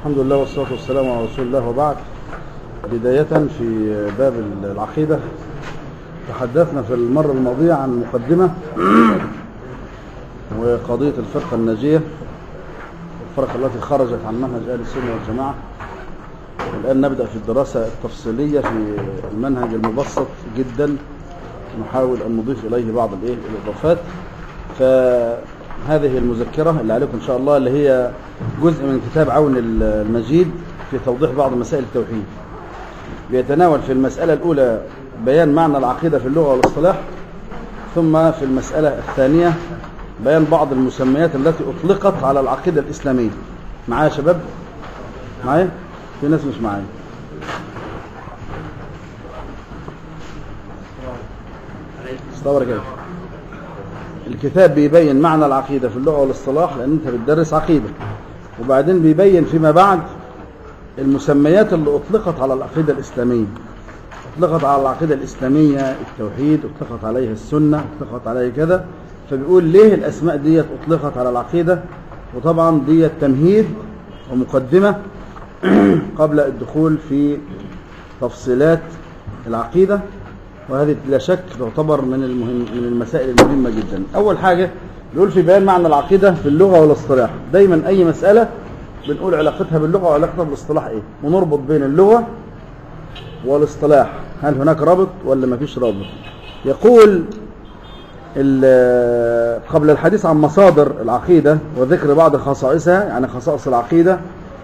الحمد لله والصلاة والسلام على رسول الله وبعد بداية في باب العقيدة تحدثنا في المرة الماضية عن مقدمة وقضية الفرقة الناجية الفرقة التي خرجت عن منهج أهل السنة والجماعة والآن نبدأ في الدراسة التفصيلية في المنهج المبسط جدا نحاول أن نضيف إليه بعض الإيه الإضافات فهذه المذكرة اللي عليكم إن شاء الله اللي هي جزء من كتاب عون المجيد في توضيح بعض مسائل التوحيد بيتناول في المسألة الأولى بيان معنى العقيدة في اللغة والاصطلاح ثم في المسألة الثانية بيان بعض المسميات التي أطلقت على العقيدة الإسلامية معايا يا شباب معايا في ناس مش معايا استوى كده الكتاب بيبين معنى العقيدة في اللغة والاصطلاح لأن أنت بتدرس عقيدة وبعدين بيبين فيما بعد المسميات اللي أطلقت على العقيدة الإسلامية أطلقت على العقيدة الإسلامية التوحيد أطلقت عليها السنة أطلقت عليها كذا فبيقول ليه الأسماء دي أطلقت على العقيدة وطبعا دي تمهيد ومقدمة قبل الدخول في تفصيلات العقيدة وهذه لا شك تعتبر من المهم من المسائل المهمة جدا أول حاجة بيقول في بيان معنى العقيدة في اللغة والاصطلاح دايما أي مسألة بنقول علاقتها باللغة وعلاقتها بالاصطلاح إيه ونربط بين اللغة والاصطلاح هل هناك رابط ولا ما فيش رابط يقول قبل الحديث عن مصادر العقيدة وذكر بعض خصائصها يعني خصائص العقيدة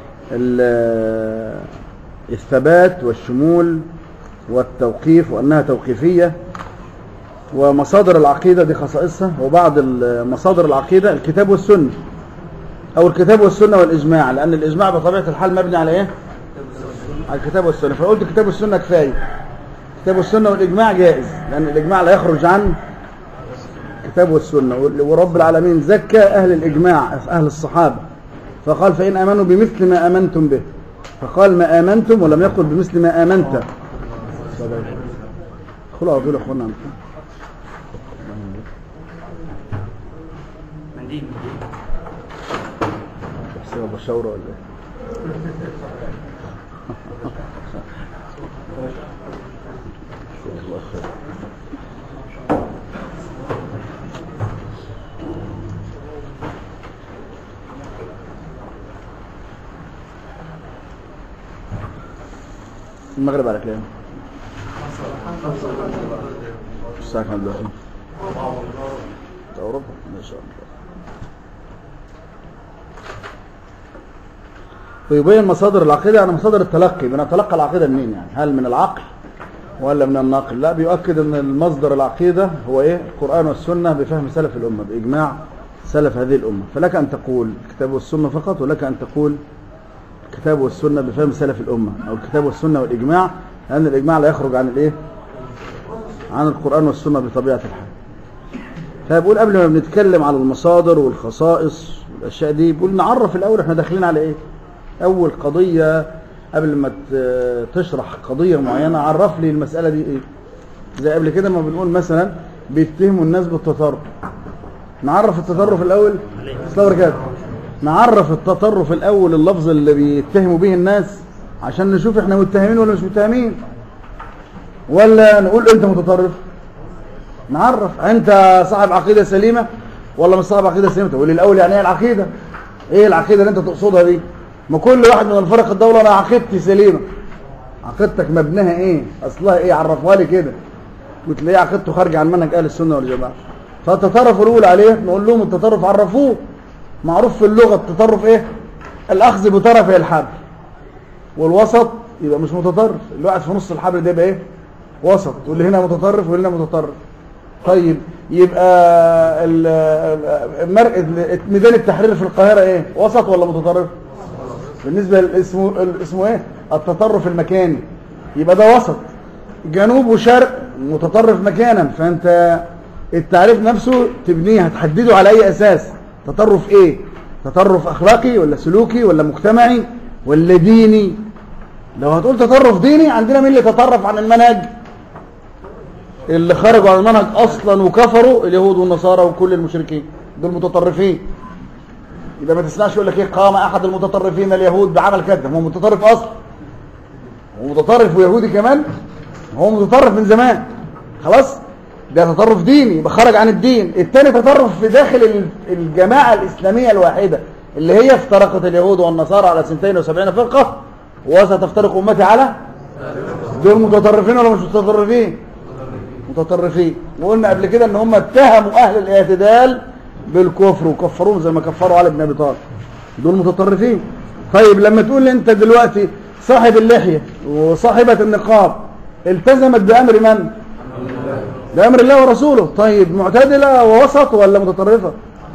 الثبات والشمول والتوقيف وأنها توقيفية ومصادر العقيدة دي خصائصها وبعض مصادر العقيدة الكتاب والسنة أو الكتاب والسنة والإجماع لأن الإجماع بطبيعة الحال مبني على إيه؟ على الكتاب والسنة فقلت الكتاب والسنة كفاية الكتاب والسنة والإجماع جائز لأن الإجماع لا يخرج عن الكتاب والسنة ورب العالمين زكى أهل الإجماع أهل الصحابة فقال فإن آمنوا بمثل ما آمنتم به فقال ما آمنتم ولم يقل بمثل ما آمنت خلوا على طول يا اخوانا منديل تحسيبها بشاورة ولا ايه الله خير المغرب على كام الساعة كام دلوقتي أوروبا ما شاء الله ويبين مصادر العقيدة يعني مصادر التلقي بنتلقى العقيدة منين يعني هل من العقل ولا من النقل لا بيؤكد ان المصدر العقيدة هو ايه القرآن والسنة بفهم سلف الأمة بإجماع سلف هذه الأمة فلك أن تقول الكتاب والسنة فقط ولك أن تقول الكتاب والسنة بفهم سلف الأمة أو الكتاب والسنة والإجماع لأن الإجماع لا يخرج عن الإيه عن القرآن والسنة بطبيعة الحال فبقول قبل ما بنتكلم على المصادر والخصائص والأشياء دي بقول نعرف الأول احنا داخلين على إيه أول قضية قبل ما تشرح قضية معينة عرف لي المسألة دي إيه زي قبل كده ما بنقول مثلا بيتهموا الناس بالتطرف نعرف التطرف الأول اصلا كده نعرف التطرف الأول اللفظ اللي بيتهموا به الناس عشان نشوف احنا متهمين ولا مش متهمين ولا نقول انت متطرف نعرف انت صاحب عقيدة سليمة ولا مش صاحب عقيدة سليمة تقول لي الاول يعني ايه العقيدة ايه العقيدة اللي انت تقصدها دي ما كل واحد من الفرق الدولة انا عقيدتي سليمة عقيدتك مبناها ايه اصلها ايه عرفها لي كده وتلاقيه عقيدته خارجه عن منهج اهل السنة والجماعة فالتطرف الاول عليه نقول لهم التطرف عرفوه معروف في اللغة التطرف ايه الاخذ بطرف الحبل والوسط يبقى مش متطرف اللي قاعد في نص الحبل ده يبقى ايه وسط واللي هنا متطرف واللي هنا متطرف طيب يبقى المرء ميدان التحرير في القاهرة ايه وسط ولا متطرف بالنسبة لاسمه اسمه ايه التطرف المكاني يبقى ده وسط جنوب وشرق متطرف مكانا فانت التعريف نفسه تبنيه هتحدده على اي اساس تطرف ايه تطرف اخلاقي ولا سلوكي ولا مجتمعي ولا ديني لو هتقول تطرف ديني عندنا مين اللي تطرف عن المنهج اللي خرجوا عن المنهج اصلا وكفروا اليهود والنصارى وكل المشركين دول متطرفين يبقى ما تسمعش يقول لك ايه قام احد المتطرفين اليهود بعمل كذا هو متطرف اصلا هو متطرف ويهودي كمان هو متطرف من زمان خلاص ده تطرف ديني يبقى خرج عن الدين الثاني تطرف في داخل الجماعة الإسلامية الواحدة اللي هي افترقت اليهود والنصارى على 72 فرقة وستفترق أمتي على دول متطرفين ولا مش متطرفين متطرفين وقلنا قبل كده ان هم اتهموا اهل الاعتدال بالكفر وكفروهم زي ما كفروا علي بن ابي طالب دول متطرفين طيب لما تقول لي انت دلوقتي صاحب اللحيه وصاحبه النقاب التزمت بامر من بامر الله ورسوله طيب معتدله ووسط ولا متطرفه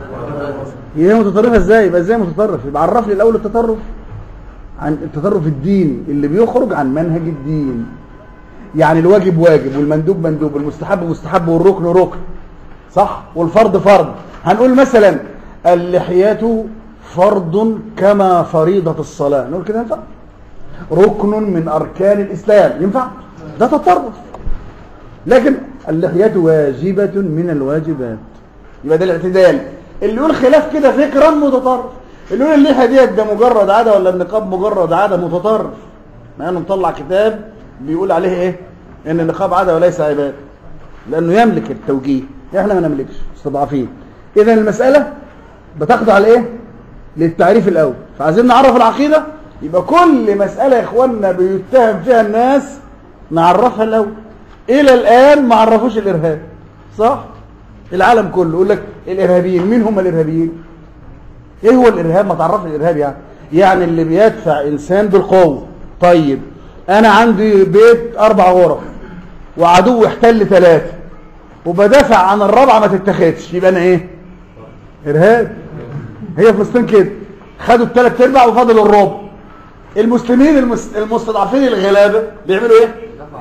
هي متطرفه ازاي يبقى ازاي متطرف يبقى عرف لي الاول التطرف عن التطرف الديني اللي بيخرج عن منهج الدين يعني الواجب واجب والمندوب مندوب والمستحب مستحب والركن ركن صح والفرض فرض هنقول مثلا اللحية فرض كما فريضة الصلاة نقول كده ينفع ركن من أركان الإسلام ينفع ده تطرف لكن اللحية واجبة من الواجبات يبقى ده الاعتدال اللي يقول خلاف كده فكرا متطرف اللي يقول اللحية ديت ده مجرد عادة ولا النقاب مجرد عادة متطرف مع انه مطلع كتاب بيقول عليه ايه ان النقاب عادة وليس عبادة لانه يملك التوجيه احنا ما نملكش مستضعفين اذا المسألة بتخضع لايه للتعريف الاول فعايزين نعرف العقيدة يبقى كل مسألة يا اخواننا بيتهم فيها الناس نعرفها الاول الى الان ما عرفوش الارهاب صح العالم كله يقول لك الارهابيين مين هم الارهابيين ايه هو الارهاب ما تعرف الارهاب يعني يعني اللي بيدفع انسان بالقوه طيب انا عندي بيت اربع غرف وعدو احتل ثلاثه وبدافع عن الرابعه ما تتخذش يبقى انا ايه ارهاب هي فلسطين كده خدوا الثلاث ارباع وفاضل الربع المسلمين المس... المستضعفين الغلابه بيعملوا ايه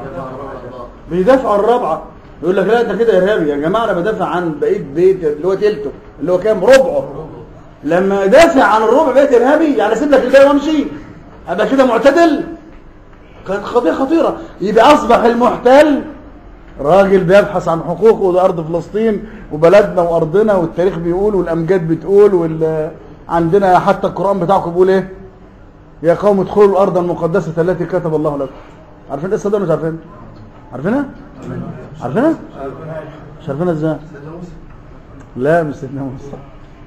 بيدافعوا عن الرابعه يقول لك لا انت كده ارهابي يا جماعه انا بدافع عن بقيه بيت اللي هو تلته اللي هو كام ربعه لما دافع عن الربع بيت ارهابي يعني اسيب لك الباقي وامشي ابقى كده معتدل كانت قضيه خطيره يبقى اصبح المحتل راجل بيبحث عن حقوقه وده ارض فلسطين وبلدنا وارضنا والتاريخ بيقول والامجاد بتقول وال عندنا حتى القران بتاعكم بيقول ايه يا قوم ادخلوا الارض المقدسه التي كتب الله لكم عارفين القصه دي ولا مش عارفين عارفينها عارفينها مش عارفينها ازاي لا مش سيدنا موسى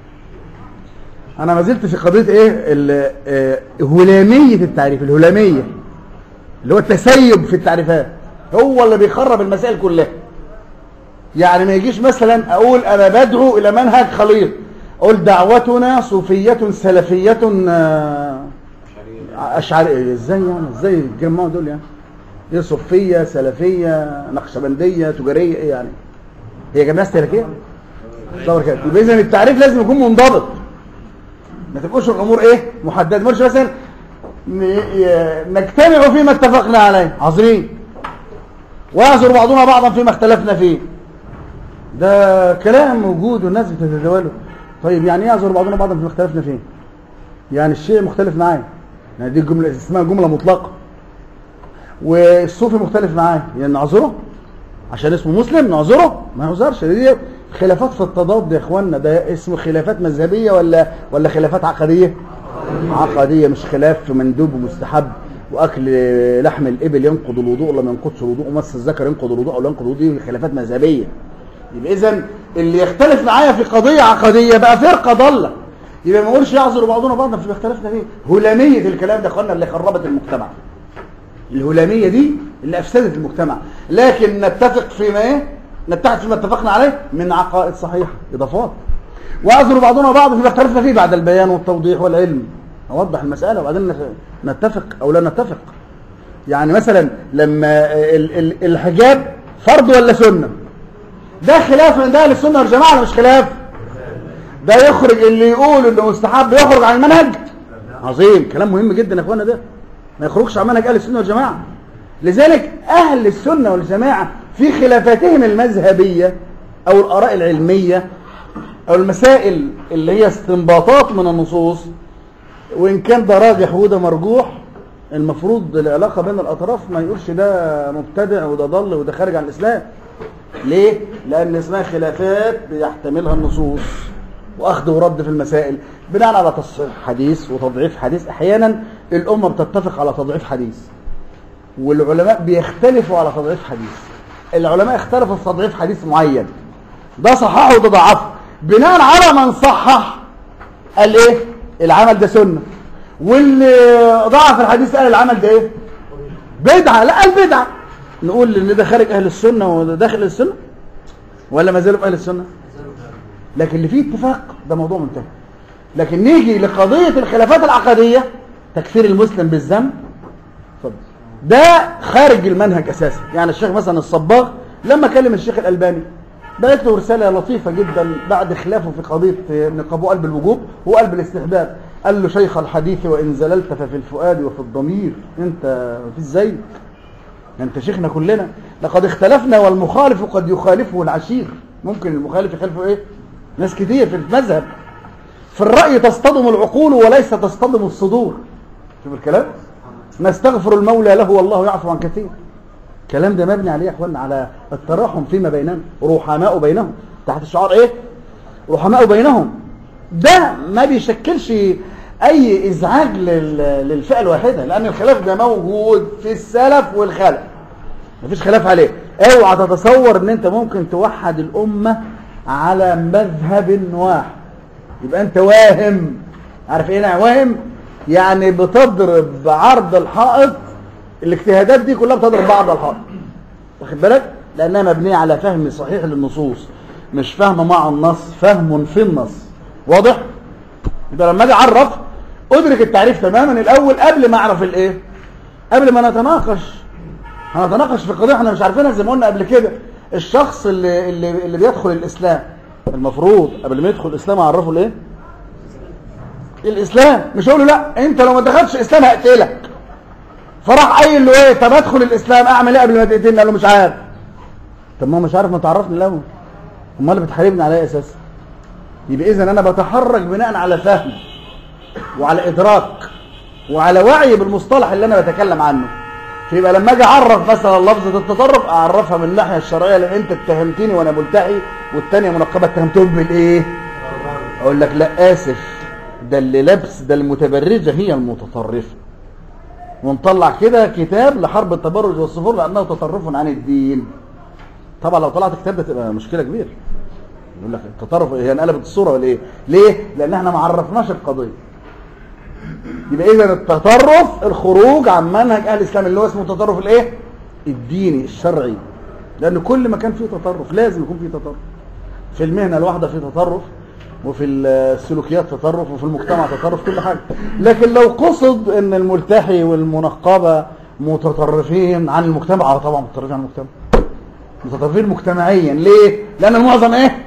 انا ما زلت في قضيه ايه هلاميه التعريف الهلاميه اللي هو التسيب في التعريفات هو اللي بيخرب المسائل كلها يعني ما يجيش مثلا اقول انا بدعو الى منهج خليط اقول دعوتنا صوفيه سلفيه اشعريه ازاي يعني ازاي يتجمعوا دول يعني ايه صوفيه سلفيه نقشبنديه تجاريه ايه يعني هي جماعه استهلاكيه تصور كده يبقى اذا التعريف لازم يكون منضبط ما تبقوش الامور ايه محدده مش مثلا نجتمع فيما اتفقنا عليه عظيم ويعذر بعضنا بعضا فيما اختلفنا فيه ده كلام موجود والناس بتتداوله طيب يعني ايه يعذر بعضنا بعضا فيما اختلفنا فيه يعني الشيء مختلف معايا يعني دي جمله اسمها جمله مطلقه والصوفي مختلف معاه يعني نعذره عشان اسمه مسلم نعذره ما يعذرش دي خلافات في التضاد يا اخوانا ده اسمه خلافات مذهبيه ولا ولا خلافات عقديه عقديه مش خلاف في مندوب ومستحب واكل لحم الابل ينقض الوضوء ولا ما ينقضش الوضوء ومس الذكر ينقض الوضوء او لا ينقض الوضوء دي خلافات مذهبيه يبقى اذا اللي يختلف معايا في قضيه عقديه بقى فرقه ضاله يبقى ما نقولش يعذر بعضنا بعضا في اختلفنا فيه هلاميه الكلام ده اخوانا اللي خربت المجتمع الهلاميه دي اللي افسدت المجتمع لكن نتفق فيما ايه نتحد فيما اتفقنا عليه من عقائد صحيحه اضافات واعذر بعضنا بعض فيما اختلفنا فيه بعد البيان والتوضيح والعلم اوضح المساله وبعدين نتفق او لا نتفق يعني مثلا لما ال ال الحجاب فرض ولا سنه ده خلاف من ده للسنه والجماعه ولا مش خلاف ده يخرج اللي يقول انه مستحب يخرج عن المنهج عظيم كلام مهم جدا يا اخوانا ده ما يخرجش عن منهج اهل السنه والجماعه لذلك اهل السنه والجماعه في خلافاتهم المذهبيه او الاراء العلميه او المسائل اللي هي استنباطات من النصوص وان كان ده راجح وده مرجوح المفروض العلاقه بين الاطراف ما يقولش ده مبتدع وده ضل وده خارج عن الاسلام ليه لان اسمها خلافات بيحتملها النصوص واخذ ورد في المسائل بناء على تصحيح حديث وتضعيف حديث احيانا الامه بتتفق على تضعيف حديث والعلماء بيختلفوا على تضعيف حديث العلماء اختلفوا في تضعيف حديث معين ده صححه وده ضعفه بناء على من صحح قال ايه العمل ده سنه واللي ضعف الحديث قال العمل ده ايه بدعه لا قال بدعه نقول ان ده خارج اهل السنه وده داخل السنه ولا ما زالوا في اهل السنه لكن اللي فيه اتفاق ده موضوع منتهي لكن نيجي لقضيه الخلافات العقديه تكفير المسلم بالذنب اتفضل ده خارج المنهج اساسا يعني الشيخ مثلا الصباغ لما كلم الشيخ الالباني بعت له رساله لطيفه جدا بعد خلافه في قضيه نقابه قلب الوجوب وقلب الاستحباب قال له شيخ الحديث وان زللت ففي الفؤاد وفي الضمير انت في ازاي انت شيخنا كلنا لقد اختلفنا والمخالف قد يخالفه العشير ممكن المخالف يخالفه ايه ناس كتير في المذهب في الرأي تصطدم العقول وليس تصطدم الصدور شوف الكلام نستغفر المولى له والله يعفو عن كثير الكلام ده مبني عليه يا اخوانا على التراحم فيما بيننا رحماء بينهم تحت الشعار ايه رحماء بينهم ده ما بيشكلش اي ازعاج لل- للفئه الواحده لان الخلاف ده موجود في السلف والخلف مفيش خلاف عليه اوعى تتصور ان انت ممكن توحد الامه على مذهب واحد يبقى انت واهم عارف ايه انا واهم يعني بتضرب بعرض الحائط الاجتهادات دي كلها بتضرب بعرض الحائط واخد بالك لانها مبنيه على فهم صحيح للنصوص مش فهم مع النص فهم في النص واضح يبقى لما اجي اعرف ادرك التعريف تماما الاول قبل ما اعرف الايه قبل ما نتناقش هنتناقش في قضيه احنا مش عارفينها زي ما قلنا قبل كده الشخص اللي اللي اللي بيدخل الاسلام المفروض قبل ما يدخل الاسلام اعرفه الايه الاسلام مش اقول له لا انت لو ما دخلتش الاسلام هقتلك فراح قايل له ايه طب ادخل الاسلام اعمل ايه قبل ما تقتلني قال له مش عارف طب ما هو مش عارف ما تعرفني الاول امال اللي بتحاربني على ايه اساس يبقى اذا انا بتحرك بناء على فهم وعلى ادراك وعلى وعي بالمصطلح اللي انا بتكلم عنه فيبقى لما اجي اعرف مثلا لفظه التطرف اعرفها من الناحيه الشرعيه لان انت اتهمتني وانا ملتحي والثانيه منقبه اتهمتهم بالايه اقول لك لا اسف ده اللي لابس ده المتبرجه هي المتطرفه ونطلع كده كتاب لحرب التبرج والصفور لانه تطرف عن الدين طبعا لو طلعت كتاب ده تبقى مشكله كبيره يقول لك التطرف هي انقلبت الصوره ولا ايه ليه لان احنا ما عرفناش القضيه يبقى اذا التطرف الخروج عن منهج اهل الاسلام اللي هو اسمه التطرف الايه الديني الشرعي لان كل ما كان فيه تطرف لازم يكون فيه تطرف في المهنه الواحده فيه تطرف وفي السلوكيات تطرف وفي المجتمع تطرف كل حاجه لكن لو قصد ان الملتحي والمنقبه متطرفين عن المجتمع اه طبعا متطرفين عن المجتمع متطرفين مجتمعيا ليه لان المعظم ايه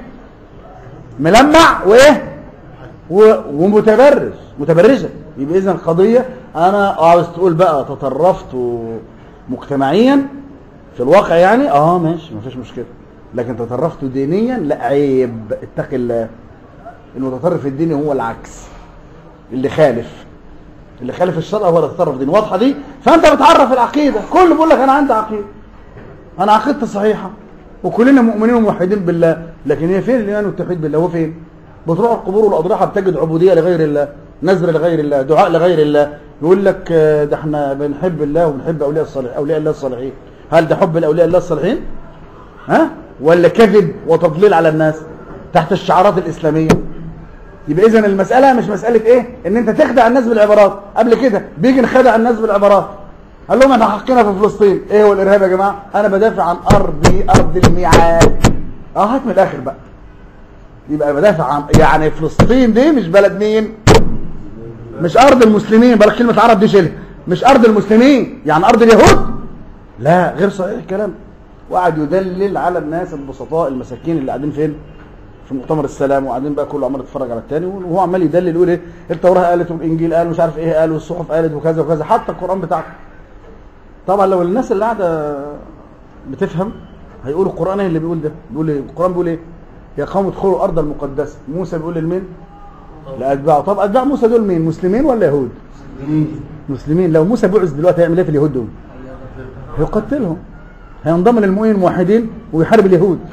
ملمع وايه و- ومتبرج متبرجه يبقى اذا القضيه انا عاوز تقول بقى تطرفت مجتمعيا في الواقع يعني اه ماشي مفيش مشكله لكن تطرفت دينيا لا عيب اتق الله المتطرف الديني هو العكس اللي خالف اللي خالف الشرع هو اللي تطرف ديني واضحه دي فانت بتعرف العقيده كله بيقول لك انا عندي عقيده انا عقيدتي صحيحه وكلنا مؤمنين وموحدين بالله لكن هي فين الايمان والتوحيد بالله هو فين بتروح القبور والاضرحه بتجد عبوديه لغير الله نذر لغير الله دعاء لغير الله يقول لك آه، ده احنا بنحب الله وبنحب اولياء الصالحين اولياء الله الصالحين هل ده حب الاولياء الله الصالحين ها ولا كذب وتضليل على الناس تحت الشعارات الاسلاميه يبقى اذا المساله مش مساله ايه ان انت تخدع الناس بالعبارات قبل كده بيجي نخدع الناس بالعبارات قال لهم احنا حقنا في فلسطين ايه هو الارهاب يا جماعه انا بدافع عن ارضي ارض الميعاد اه هات من الاخر بقى يبقى بدافع عن يعني فلسطين دي مش بلد مين مش ارض المسلمين بلاش كلمه عرب دي شيلها مش ارض المسلمين يعني ارض اليهود لا غير صحيح الكلام وقعد يدلل على الناس البسطاء المساكين اللي قاعدين فين في مؤتمر السلام وقاعدين بقى كله عمال يتفرج على التاني وهو عمال يدلل يقول ايه التوراه قالت والانجيل قال مش عارف ايه قال والصحف قالت وكذا وكذا حتى القران بتاعك طبعا لو الناس اللي قاعده بتفهم هيقولوا القران ايه اللي بيقول ده بيقول ايه القران بيقول ايه يا قوم ادخلوا الارض المقدسه موسى بيقول لمين لاتباعه طب اتباع موسى دول مين مسلمين ولا يهود مسلمين لو موسى بعث دلوقتي هيعمل ايه في اليهود دول هيقتلهم هينضم للمؤمنين الموحدين ويحارب اليهود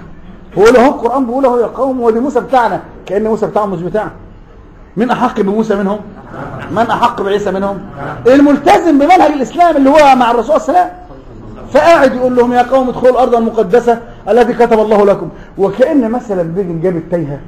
هو له هو القران بيقول له يا قوم ودي موسى بتاعنا كان موسى بتاعهم مش بتاعنا مين احق بموسى منهم من احق بعيسى منهم الملتزم بمنهج الاسلام اللي هو مع الرسول صلى الله عليه وسلم فقاعد يقول لهم يا قوم ادخلوا الارض المقدسه التي كتب الله لكم وكان مثلا بيجي جاب التايهه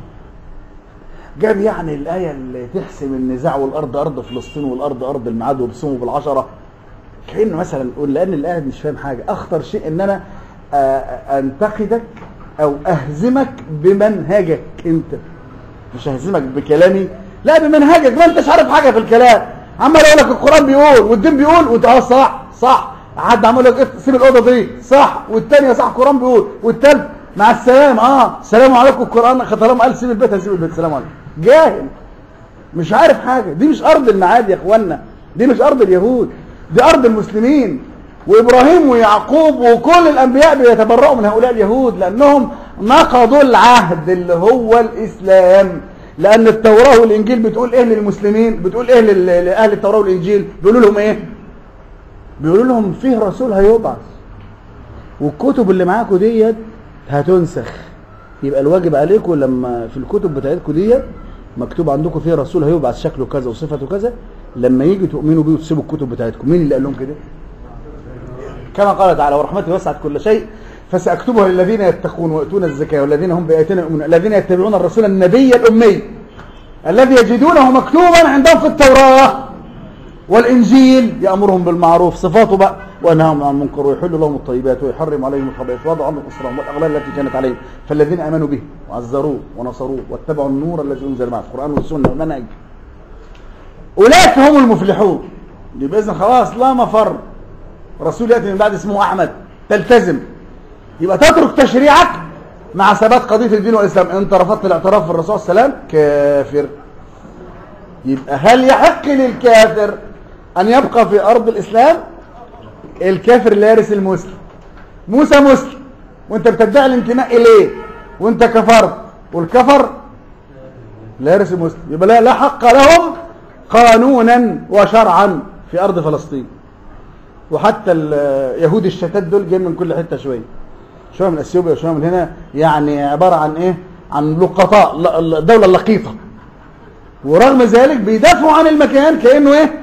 جاب يعني الايه اللي تحسم النزاع والارض ارض فلسطين والارض ارض الميعاد وبصوموا بالعشره كانه مثلا يقول لان القاعد مش فاهم حاجه اخطر شيء ان انا آه، انتقدك او اهزمك بمنهجك انت مش ههزمك بكلامي لا بمنهجك ما انتش عارف حاجه في الكلام عمال اقول لك القران بيقول والدين بيقول وانت اه صح صح حد عمال يقول لك إيه، سيب الاوضه دي صح والثانيه صح القران بيقول والثالث مع السلام اه السلام عليكم القران طالما قال سيب البيت هسيب البيت السلام عليكم جاهل مش عارف حاجه دي مش ارض المعاد يا اخوانا دي مش ارض اليهود دي ارض المسلمين وابراهيم ويعقوب وكل الانبياء بيتبرؤوا من هؤلاء اليهود لانهم نقضوا العهد اللي هو الاسلام لان التوراه والانجيل بتقول ايه للمسلمين بتقول ايه لل- لاهل التوراه والانجيل بيقولوا لهم ايه بيقولوا لهم فيه رسول هيبعث والكتب اللي معاكم ديت هتنسخ يبقى الواجب عليكم لما في الكتب بتاعتكم ديت مكتوب عندكم فيه رسول هيبعث شكله كذا وصفته كذا لما يجي تؤمنوا بيه وتسيبوا الكتب بتاعتكم مين اللي قال لهم كده كما قال تعالى ورحمتي وسعت كل شيء فساكتبها للذين يتقون ويؤتون الزكاه والذين هم باياتنا يؤمنون الذين يتبعون الرسول النبي الامي الذي يجدونه مكتوبا عندهم في التوراه والانجيل يامرهم بالمعروف صفاته بقى وينهاهم عن المنكر ويحل لهم الطيبات ويحرم عليهم الخبائث ويضع عنهم اصرهم والاغلال التي كانت عليهم فالذين امنوا به وعزروه ونصروه واتبعوا النور الذي انزل معه القران والسنه والمنهج اولئك هم المفلحون يبقى اذا خلاص لا مفر رسول ياتي من بعد اسمه احمد تلتزم يبقى تترك تشريعك مع ثبات قضيه الدين والاسلام انت رفضت الاعتراف بالرسول صلى الله عليه وسلم كافر يبقى هل يحق للكافر ان يبقى في ارض الاسلام الكافر لا يرث المسلم موسى مسلم وانت بتدعي الانتماء اليه وانت كفرت والكفر لا يرث المسلم يبقى لا لا حق لهم قانونا وشرعا في ارض فلسطين وحتى ال- يهود الشتات دول جايين من كل حته شويه شويه من اثيوبيا وشويه من هنا يعني عباره عن ايه عن لقطاء ل- الدوله اللقيطه ورغم ذلك بيدافعوا عن المكان كانه ايه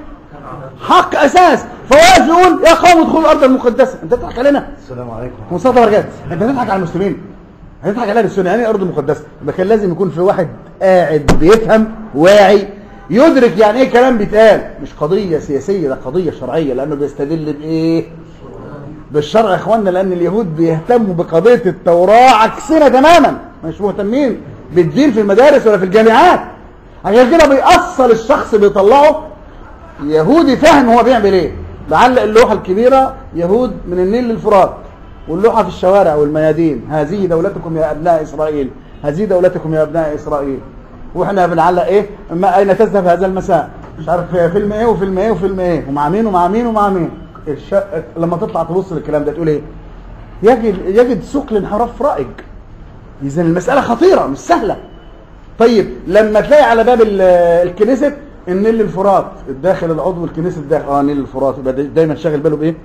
حق اساس فواقف يقول يا قوم ادخلوا الارض المقدسه انت بتضحك علينا السلام عليكم مصطفى بركات انت بتضحك على المسلمين هتضحك على السنه يعني إيه الارض المقدسه يبقى كان لازم يكون في واحد قاعد بيفهم واعي يدرك يعني ايه كلام بيتقال مش قضيه سياسيه ده قضيه شرعيه لانه بيستدل بايه بالشرع يا اخوانا لان اليهود بيهتموا بقضيه التوراه عكسنا تماما مش مهتمين بالدين في المدارس ولا في الجامعات عشان كده بيأصل الشخص بيطلعه يهودي فاهم هو بيعمل ايه بعلق اللوحه الكبيره يهود من النيل للفرات واللوحه في الشوارع والميادين هذه دولتكم يا ابناء اسرائيل هذه دولتكم يا ابناء اسرائيل واحنا بنعلق ايه ما اين تذهب هذا المساء مش عارف فيلم ايه وفيلم ايه وفيلم ايه ومع مين ومع مين ومع مين الش... لما تطلع تبص للكلام ده تقول ايه يجد يجد سوق لانحراف في رايك اذا المساله خطيره مش سهله طيب لما تلاقي على باب ال- الكنيسة النيل الفرات الداخل العضو الكنيسة الداخل اه نيل الفرات يبقى دا- دايما شاغل باله بايه؟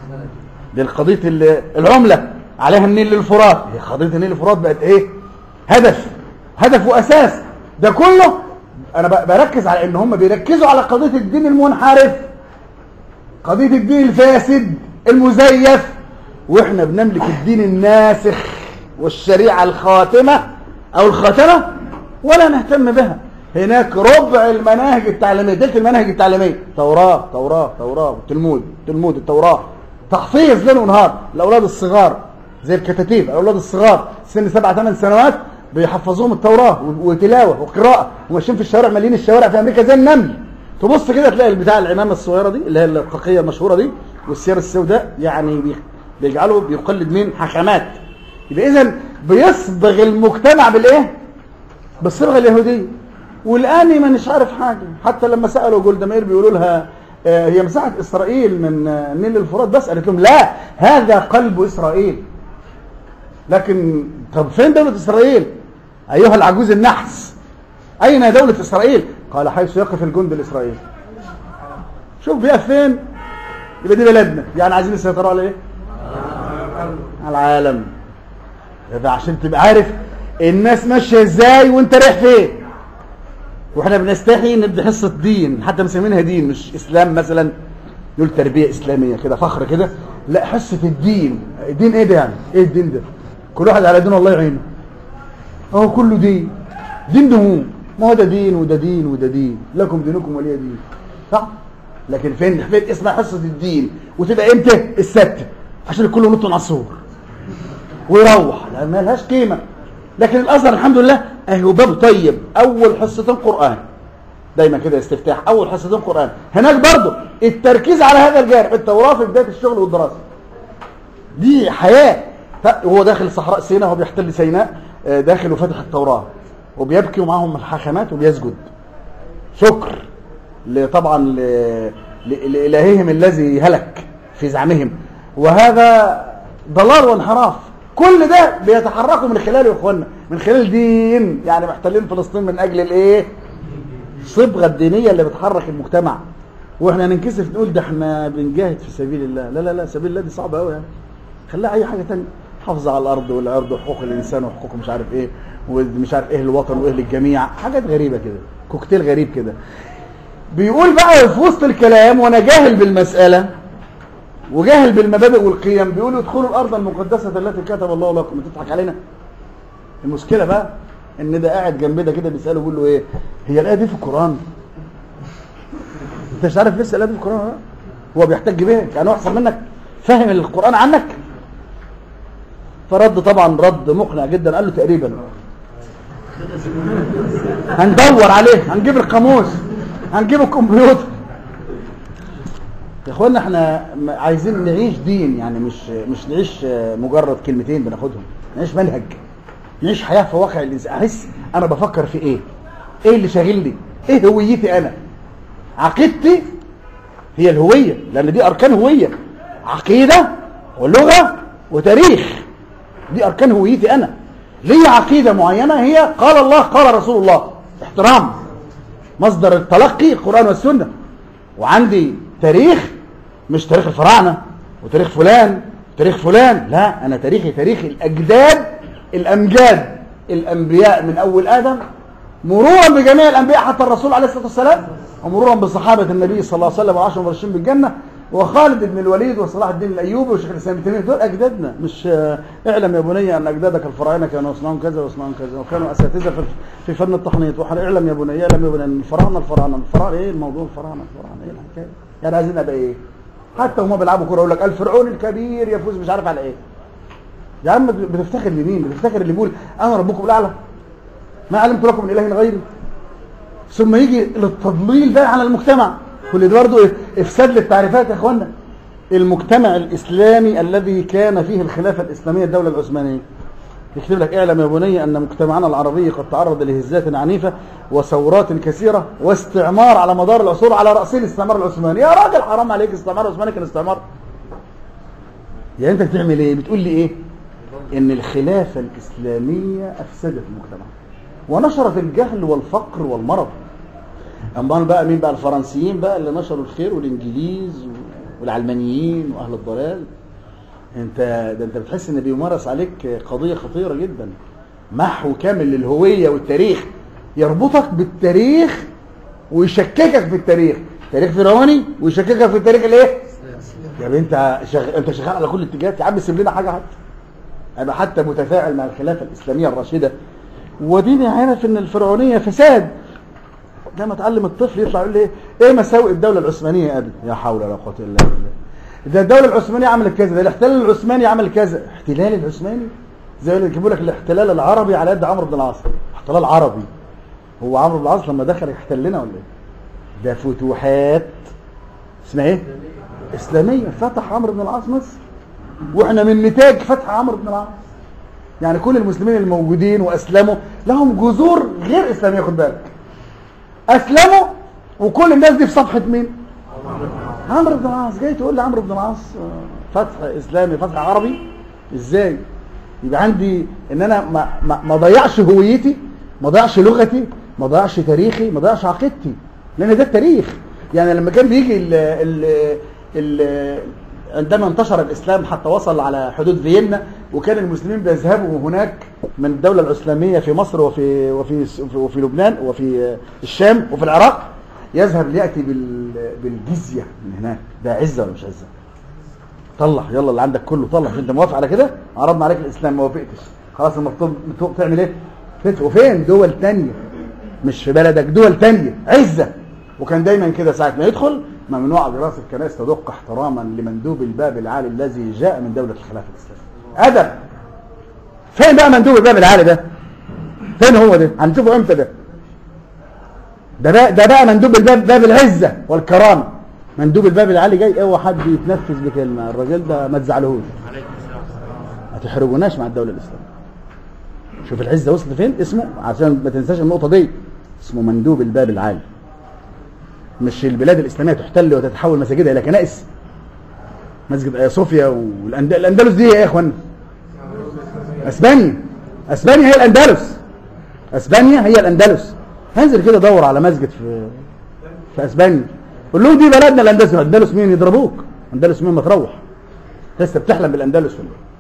دي القضية ال- العملة عليها النيل الفرات هي قضية النيل الفرات بقت ايه؟ هدف هدف واساس ده كله انا ب- بركز على ان هم بيركزوا على قضية الدين المنحرف قضية الدين الفاسد المزيف واحنا بنملك الدين الناسخ والشريعة الخاتمة او الخاتمة ولا نهتم بها هناك ربع المناهج التعليمية تلك المناهج التعليمية توراة توراة توراة تلمود تلمود التوراة تحفيظ ليل ونهار الاولاد الصغار زي الكتاتيب الاولاد الصغار سن سبع ثمان سنوات بيحفظوهم التوراة و- وتلاوة وقراءة وماشيين في الشوارع مالين الشوارع في امريكا زي النمل تبص كده تلاقي البتاع العمامه الصغيره دي اللي هي القاقيه المشهوره دي والسياره السوداء يعني بي- بيجعله بيقلد مين حكمات يبقى اذا بيصبغ المجتمع بالايه بالصبغه اليهوديه والان ما مش عارف حاجه حتى لما سالوا جولدا مير بيقولوا لها آه، هي مساحه اسرائيل من آه، نيل الفرات بس قالت لهم لا هذا قلب اسرائيل لكن طب فين دوله اسرائيل ايها العجوز النحس أين دولة إسرائيل؟ قال حيث يقف الجند الإسرائيلي. شوف بيقف فين؟ يبقى دي بلدنا، يعني عايزين يسيطروا على إيه؟ على العالم. ده عشان تبقى عارف الناس ماشيه ازاي وانت رايح فين واحنا بنستحي نبدا حصه دين حتى مسمينها دين مش اسلام مثلا نقول تربيه اسلاميه كده فخر كده لا حصه الدين الدين ايه ده يعني ايه الدين ده كل واحد على دين الله يعينه اهو كله دين دين دهون ما هو ده دين وده دين وده دين لكم دينكم ولي دين صح لكن فين فين اسمها حصه الدين وتبقى امتى السبت عشان الكل ينط من على السور ويروح لا ما لهاش قيمه لكن الازهر الحمد لله اهو باب طيب اول حصتين قران دايما كده استفتاح اول حصتين قران هناك برضه التركيز على هذا الجانب التوراه في بدايه الشغل والدراسه دي حياه هو داخل صحراء سيناء هو بيحتل سيناء آه، داخل وفتح التوراه وبيبكي ومعاهم الحاخامات وبيسجد شكر ل- طبعا ل- ل- لالههم الذي هلك في زعمهم وهذا ضلال وانحراف كل ده بيتحركوا من خلاله يا اخوانا من خلال دين يعني محتلين فلسطين من اجل الايه الصبغه الدينيه اللي بتحرك المجتمع واحنا ننكسف نقول ده احنا بنجاهد في سبيل الله لا لا لا سبيل الله دي صعبه قوي يعني خليها اي حاجه تانية حافظ على الارض والعرض وحقوق الانسان وحقوق مش عارف ايه ومش عارف ايه الوطن وايه للجميع حاجات غريبه كده كوكتيل غريب كده بيقول بقى في وسط الكلام وانا جاهل بالمساله وجاهل بالمبادئ والقيم بيقولوا ادخلوا الارض المقدسه التي كتب الله لكم تضحك علينا المشكله بقى ان ده قاعد جنب ده كده بيساله بيقول له ايه هي الايه دي في القران انت مش عارف لسه الايه دي في القران ولا لا؟ هو بيحتج بيها يعني هو احسن منك فاهم القران عنك فرد طبعا رد مقنع جدا قال له تقريبا هندور عليه هنجيب القاموس هنجيب الكمبيوتر يا اخوانا احنا م- عايزين نعيش دين يعني مش مش نعيش آه، مجرد كلمتين بناخدهم نعيش منهج نعيش حياه في واقع الانسان احس انا بفكر في ايه ايه اللي شاغلني ايه هويتي انا عقيدتي هي الهويه لان دي اركان هويه عقيده ولغه وتاريخ دي اركان هويتي انا ليا عقيده معينه هي قال الله قال رسول الله احترام مصدر التلقي القران والسنه وعندي تاريخ مش تاريخ الفراعنه وتاريخ فلان تاريخ فلان لا انا تاريخي تاريخ الاجداد الامجاد الانبياء من اول ادم مرورا بجميع الانبياء حتى الرسول عليه الصلاه والسلام ومرورا بصحابه النبي صلى الله عليه وسلم وعشر مبشرين بالجنه وخالد بن الوليد وصلاح الدين الايوبي وشيخ الاسلام ابن تيميه دول اجدادنا مش آه، اعلم يا بني ان اجدادك الفراعنه كانوا يصنعون كذا ويصنعون كذا وكانوا اساتذه في في فن التحنيط وحر اعلم يا بني اعلم يا بني ان الفراعنه الفراعنه الفراعنه ايه الموضوع الفراعنه الفراعنه ايه الحكايه يعني عايزين ابقى ايه حتى وما بيلعبوا كوره يقول لك الفرعون الكبير يفوز مش عارف على ايه يا عم بتفتخر لمين بتفتخر اللي بيقول انا ربكم الاعلى ما علمت لكم من اله غيري ثم يجي للتضليل ده على المجتمع كل ده برضه افساد للتعريفات يا اخوانا المجتمع الاسلامي الذي كان فيه الخلافه الاسلاميه الدوله العثمانيه يكتب لك اعلم يا بني ان مجتمعنا العربي قد تعرض لهزات عنيفه وثورات كثيره واستعمار على مدار العصور على راسه الاستعمار العثماني يا راجل حرام عليك استعمار عثماني كان استعمار يعني انت بتعمل ايه بتقول لي ايه ان الخلافه الاسلاميه افسدت المجتمع ونشرت الجهل والفقر والمرض اما بقى مين بقى الفرنسيين بقى اللي نشروا الخير والانجليز والعلمانيين واهل الضلال انت ده انت بتحس ان بيمارس عليك قضيه خطيره جدا محو كامل للهويه والتاريخ يربطك بالتاريخ ويشككك في التاريخ تاريخ فرعوني ويشككك في التاريخ الايه يا ابني انت شغ... انت شغال على كل الاتجاهات يا عم سيب لنا حاجه حتى انا حتى متفاعل مع الخلافه الاسلاميه الراشده وديني عارف ان الفرعونيه فساد لما اتعلم الطفل يطلع يقول لي ايه ايه مساوئ الدوله العثمانيه يا ابني يا حول ولا قوه الا بالله ده الدوله العثمانيه عملت كذا ده الاحتلال العثماني عمل كذا احتلال العثماني زي اللي يجيبوا لك الاحتلال العربي على يد عمرو بن العاص احتلال عربي هو عمرو بن العاص لما دخل يحتلنا ولا ايه ده فتوحات اسمها ايه اسلاميه فتح عمرو بن العاص مصر واحنا من نتاج فتح عمرو بن العاص يعني كل المسلمين الموجودين واسلموا لهم جذور غير اسلاميه خد بالك اسلموا وكل الناس دي في صفحه مين عمرو بن العاص جاي تقول لي عمرو بن العاص آه، فتح اسلامي فتح عربي ازاي يبقى عندي ان انا ما ما, ما ضيعش هويتي ما ضيعش لغتي ما ضيعش تاريخي ما ضيعش عقيدتي لان ده التاريخ يعني لما كان بيجي ال ال ال عندما انتشر الاسلام حتى وصل على حدود فيينا وكان المسلمين بيذهبوا هناك من الدوله الاسلاميه في مصر وفي وفي وفي لبنان وفي الشام وفي العراق يذهب لياتي بال- بالجزيه من هناك ده عزه ولا مش عزه؟ طلع يلا اللي عندك كله طلع انت موافق على كده عرضنا عليك الاسلام ما وافقتش خلاص المطلوب مطلوب تعمل ايه تدفع. وفين دول تانية مش في بلدك دول تانية عزة وكان دايما كده ساعة ما يدخل ممنوع دراسة الكنائس تدق احتراما لمندوب الباب العالي الذي جاء من دولة الخلافة الإسلامية أدب فين بقى مندوب الباب العالي ده فين هو ده هنشوفه امتى ده ده بقى ده بقى مندوب الباب باب العزة والكرامة مندوب الباب العالي جاي اوعى حد يتنفذ بكلمة الراجل ده ما تزعلهوش ما تحرجوناش مع الدولة الإسلامية شوف العزة وصل فين اسمه عشان ما تنساش النقطة دي اسمه مندوب الباب العالي مش البلاد الإسلامية تحتل وتتحول مساجدها إلى كنائس مسجد آيا صوفيا والأندلس دي إيه يا إخوان أسبانيا أسبانيا هي الأندلس أسبانيا هي الأندلس انزل كده دور على مسجد في في أسبانيا قول لهم دي بلدنا الأندلس الأندلس مين يضربوك الأندلس مين ما تروح لسه بتحلم بالأندلس ولا إيه؟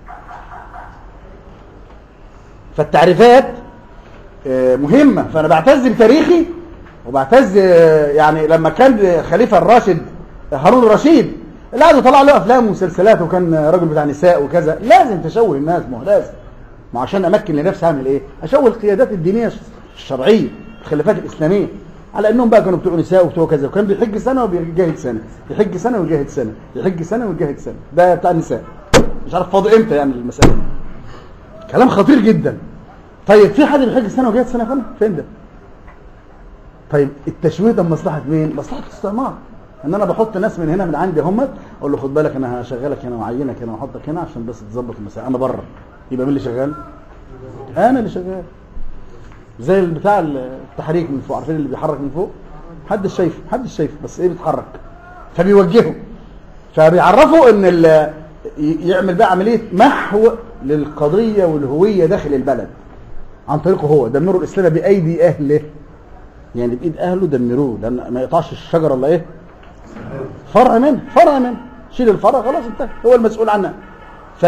فالتعريفات آه، مهمة فأنا بعتز بتاريخي وبعتز آه، يعني لما كان خليفة الراشد هارون الرشيد اللي قعدوا يطلعوا له أفلام ومسلسلات وكان راجل بتاع نساء وكذا لازم تشوه الناس ما هو لازم ما عشان أمكن لنفسي أعمل إيه؟ أشوه القيادات الدينية الشرعية الخلافات الإسلامية على انهم بقى كانوا بتوع نساء وبتوع كذا وكان بيحج سنه وبيجاهد سنه يحج سنه ويجاهد سنه يحج سنه ويجاهد سنه ده بتاع النساء مش عارف فاضي امتى يعني المساله دي كلام خطير جدا طيب في حد بيحج سنه وجاهد سنه كمان فين ده طيب التشويه ده مصلحه مين مصلحه الاستعمار ان انا بحط ناس من هنا من عندي هم اقول له خد بالك انا هشغلك هنا وعينك هنا واحطك هنا عشان بس تظبط المسائل انا بره يبقى مين اللي شغال انا اللي شغال زي بتاع التحريك من فوق عارفين اللي بيحرك من فوق محدش شايفه محدش شايفه بس ايه بيتحرك فبيوجهه فبيعرفوا ان ال- ي- يعمل بقى عمليه محو للقضيه والهويه داخل البلد عن طريقه هو دمروا الاسلام بايدي اهله يعني بايد اهله دمروه لان ما يقطعش الشجره الا ايه فرع منه فرع منه شيل الفرع خلاص انتهى هو المسؤول عنها ف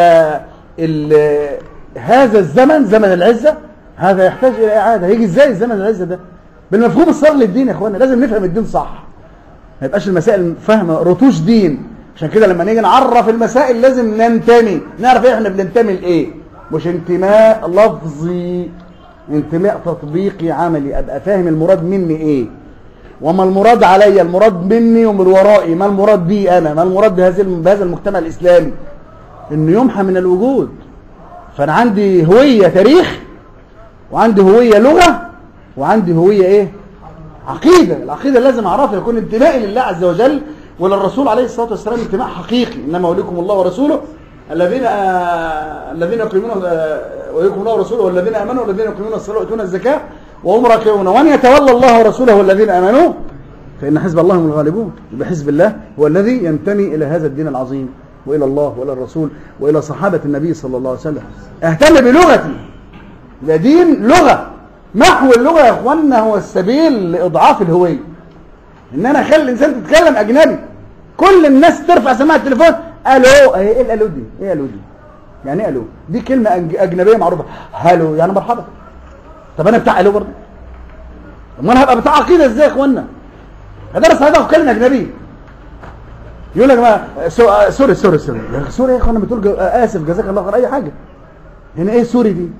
هذا الزمن زمن العزه هذا يحتاج الى اعاده هيجي ازاي الزمن العزه ده بالمفهوم الصغير للدين يا اخوانا لازم نفهم الدين صح ما يبقاش المسائل فاهمه رتوش دين عشان كده لما نيجي نعرف المسائل لازم ننتمي نعرف احنا بننتمي لايه مش انتماء لفظي انتماء تطبيقي عملي ابقى فاهم المراد مني ايه وما المراد علي المراد مني ومن ورائي ما المراد بي انا ما المراد بهذا بهذا المجتمع الاسلامي انه يمحى من الوجود فانا عندي هويه تاريخ وعندي هويه لغه وعندي هويه ايه عقيده العقيده لازم اعرفها يكون انتمائي لله عز وجل وللرسول عليه الصلاه والسلام انتماء حقيقي انما وليكم الله ورسوله الذين آه الذين يقيمون آه وليكم الله ورسوله والذين امنوا والذين يقيمون الصلاه ويؤتون الزكاه وهم راكعون ومن يتولى الله ورسوله والذين امنوا فان حزب الله هم الغالبون يبقى حزب الله هو الذي ينتمي الى هذا الدين العظيم والى الله والى الرسول والى صحابه النبي صلى الله عليه وسلم اهتم بلغتي ده دين لغه محو اللغه يا اخوانا هو السبيل لاضعاف الهويه ان انا اخلي الانسان تتكلم اجنبي كل الناس ترفع سماعه التليفون الو ايه الالو دي ايه الو دي يعني ايه الو دي كلمه أج- اجنبيه معروفه هلو يعني مرحبا طب انا بتاع الو برضه طب ما انا هبقى بتاع عقيده ازاي يا اخوانا هدرس هذا كلمه اجنبيه يقول لك ما سو... آه، سوري سوري سوري يا أخي سوري يا اخوانا بتقول جو... آه، اسف جزاك الله خير اي حاجه هنا ايه سوري دي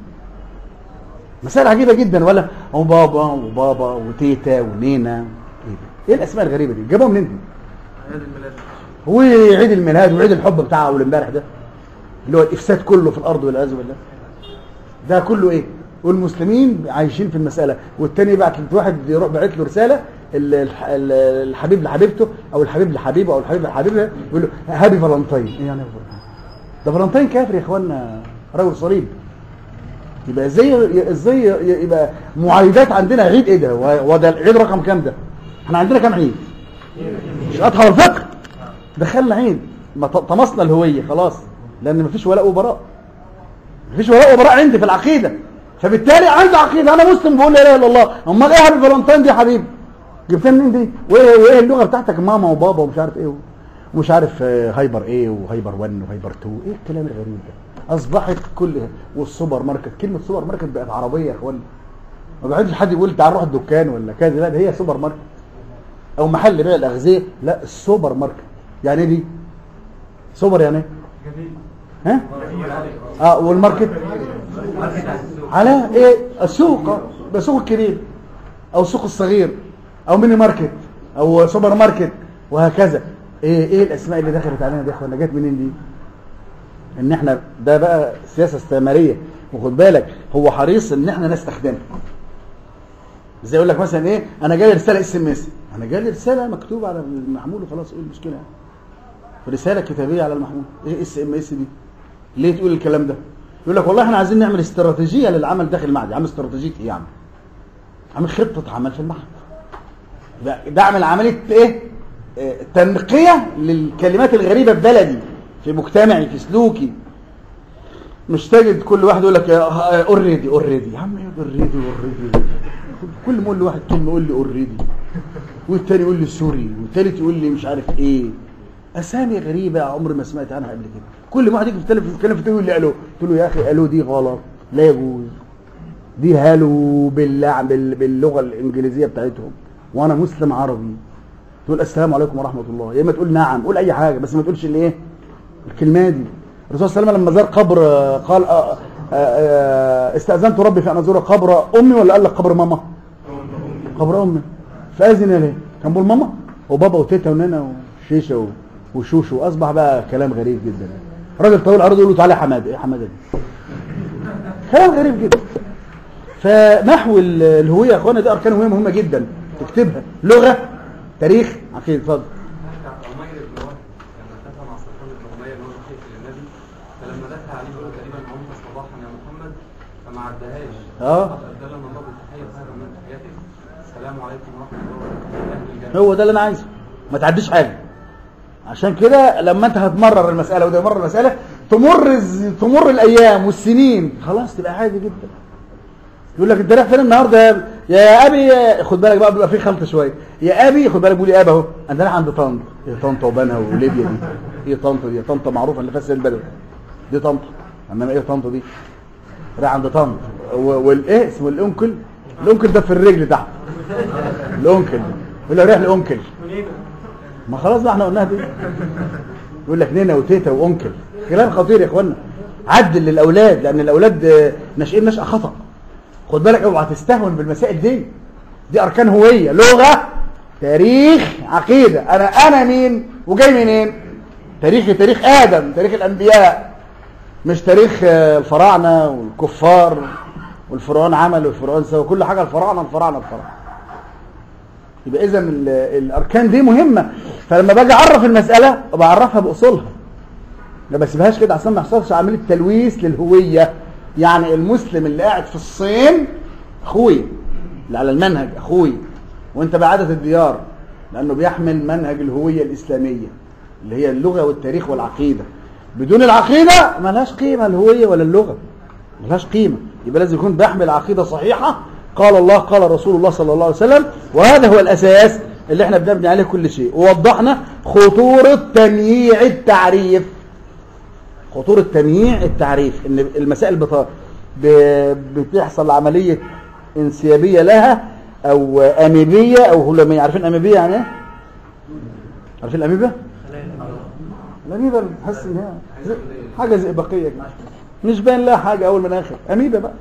مسائل عجيبه جدا ولا وبابا وبابا وتيتا ونينا ايه ده؟ ايه الاسماء الغريبه دي جابوها منين دي عيد الميلاد وعيد الميلاد وعيد الحب بتاع اول امبارح ده اللي هو الافساد كله في الارض والعياذ بالله ده كله ايه والمسلمين عايشين في المساله والتاني بعت واحد يروح باعت له رساله ال- الح- ال- الحبيب لحبيبته او الحبيب لحبيبه او الحبيب لحبيبها يقول له هابي فالنتين ايه يعني هابي فالنتين؟ ده فالنتين كافر يا اخوانا رجل صليب يبقى ازاي ازاي يبقى معايدات عندنا عيد ايه ده هو ده العيد رقم كام ده احنا عندنا كام عيد مش اضحى والفطر دخلنا عيد ما ط- طمسنا الهويه خلاص لان مفيش ولاء وبراء مفيش ولاء وبراء عندي في العقيده فبالتالي عندي عقيده انا مسلم بقول لا اله الا الله امال ايه هابي فالنتين دي يا حبيبي جبتها منين دي وايه وايه اللغه بتاعتك ماما وبابا ومش عارف ايه ومش عارف آه، هايبر ايه وهايبر 1 وهايبر 2 ايه الكلام الغريب ده اصبحت كل والسوبر ماركت كلمه سوبر ماركت بقت عربيه يا اخوانا ما بقعدش حد يقول تعال نروح الدكان ولا كذا لا ده هي سوبر ماركت او محل بيع الاغذيه لا السوبر ماركت يعني ايه دي سوبر يعني ايه ها اه والماركت على ايه السوق السوق الكبير او السوق الصغير او ميني ماركت او سوبر ماركت وهكذا ايه ايه الاسماء اللي دخلت علينا دي يا اخوانا جت منين دي ان احنا ده بقى سياسه استعماريه وخد بالك هو حريص ان احنا نستخدمها زي يقول لك مثلا ايه انا جاي رساله اس ام اس انا جاي رساله مكتوبه على المحمول وخلاص ايه المشكله يعني رساله كتابيه على المحمول ايه اس ام اس دي ليه تقول الكلام ده يقول لك والله احنا عايزين نعمل استراتيجيه للعمل داخل المعهد عامل استراتيجيه ايه يعني عامل خطه عمل في المعهد يبقى ده عامل عمليه ايه آه، تنقيه للكلمات الغريبه في بلدي في مجتمعي في سلوكي مش تجد كل واحد يقول لك اوريدي اوريدي يا عم ايه اوريدي اوريدي كل ما اقول لواحد كلمه يقول لي اوريدي والتاني يقول لي سوري والتالت يقول لي مش عارف ايه اسامي غريبه عمري ما سمعت عنها قبل كده كل ما واحد يجي في التليفون يتكلم في التليفون يقول لي الو قلت له يا اخي الو دي غلط لا يجوز دي هالو باللع... بال... باللغه الانجليزيه بتاعتهم وانا مسلم عربي تقول السلام عليكم ورحمه الله يا اما تقول نعم قول اي حاجه بس ما تقولش الايه الكلمه دي الرسول صلى الله عليه وسلم لما زار قبر آه، قال آه، آه، آه، استاذنت ربي في ان ازور قبر امي ولا قال لك قبر ماما قبر امي فاذن ليه كان بيقول ماما وبابا وتيتا ونانا وشيشه و- وشوشو واصبح بقى كلام غريب جدا راجل طويل عرض يقول له تعالى يا حماده ايه حماده دي كلام غريب جدا فنحو ال- الهويه يا اخوانا دي اركان هويه مهمه جدا تكتبها لغه تاريخ عقيده اتفضل بتاعت عمير بن وهب لما اتفق مع صفوان بن عمير اللي هو شيخ للنبي فلما دخل عليه بيقول له تقريبا قمت صباحا يا محمد فما عدهاش آه. قد ادلنا الله بالتحيه خيرا من تحياتك السلام عليكم ورحمه الله وبركاته اهل الجنه هو ده اللي انا عايزه ما تعديش حاجه عشان كده لما انت هتمرر المساله وده يمرر المساله تمر الز- تمر الايام والسنين خلاص تبقى عادي جدا يقول لك انت رايح فين النهارده يا ابي يا ابي يا- خد بالك بقى بيبقى في خلط شويه يا ابي خد بالك بيقول يا ابي اهو انا رايح عند طنطا ايه طنطا وبنها وليبيا دي ايه طنطا دي طنطا معروفه اللي فيها السيد البدوي دي طنطا انما ايه طنطا دي رايح عند طنطا و- والايه اسمه الانكل الانكل ده في الرجل تحت الانكل يقول له رايح لانكل ما خلاص بقى احنا قلناها دي يقول لك نينا وتيتا وانكل كلام خطير يا اخوانا عدل للاولاد لان الاولاد آه، ناشئين نشأة خطأ خد بالك اوعى تستهون بالمسائل دي دي اركان هويه لغه تاريخ عقيده انا انا مين وجاي منين تاريخي تاريخ ادم تاريخ الانبياء مش تاريخ آه، الفراعنه والكفار والفرعون عمل والفرعون سوى كل حاجه الفراعنه الفراعنه الفراعنه يبقى اذا ال- الاركان دي مهمه فلما باجي اعرف المساله بعرفها باصولها ما بسيبهاش كده عشان ما يحصلش عمليه تلويث للهويه يعني المسلم اللي قاعد في الصين اخوي اللي على المنهج اخوي وانت بعادة الديار لانه بيحمل منهج الهويه الاسلاميه اللي هي اللغه والتاريخ والعقيده بدون العقيده ملهاش قيمه الهويه ولا اللغه ملهاش قيمه يبقى لازم يكون بيحمل عقيده صحيحه قال الله قال رسول الله صلى الله عليه وسلم وهذا هو الاساس اللي احنا بنبني عليه كل شيء ووضحنا خطوره تمييع التعريف خطورة تمييع التعريف ان المسائل بت- ب- بتحصل عملية انسيابية لها او اميبية او هلامية عارفين اميبية يعني ايه؟ عارفين الاميبا؟ الاميبا بتحس ان هي زي- حاجة زئبقية كده مش باين لها حاجة اول من اخر اميبا بقى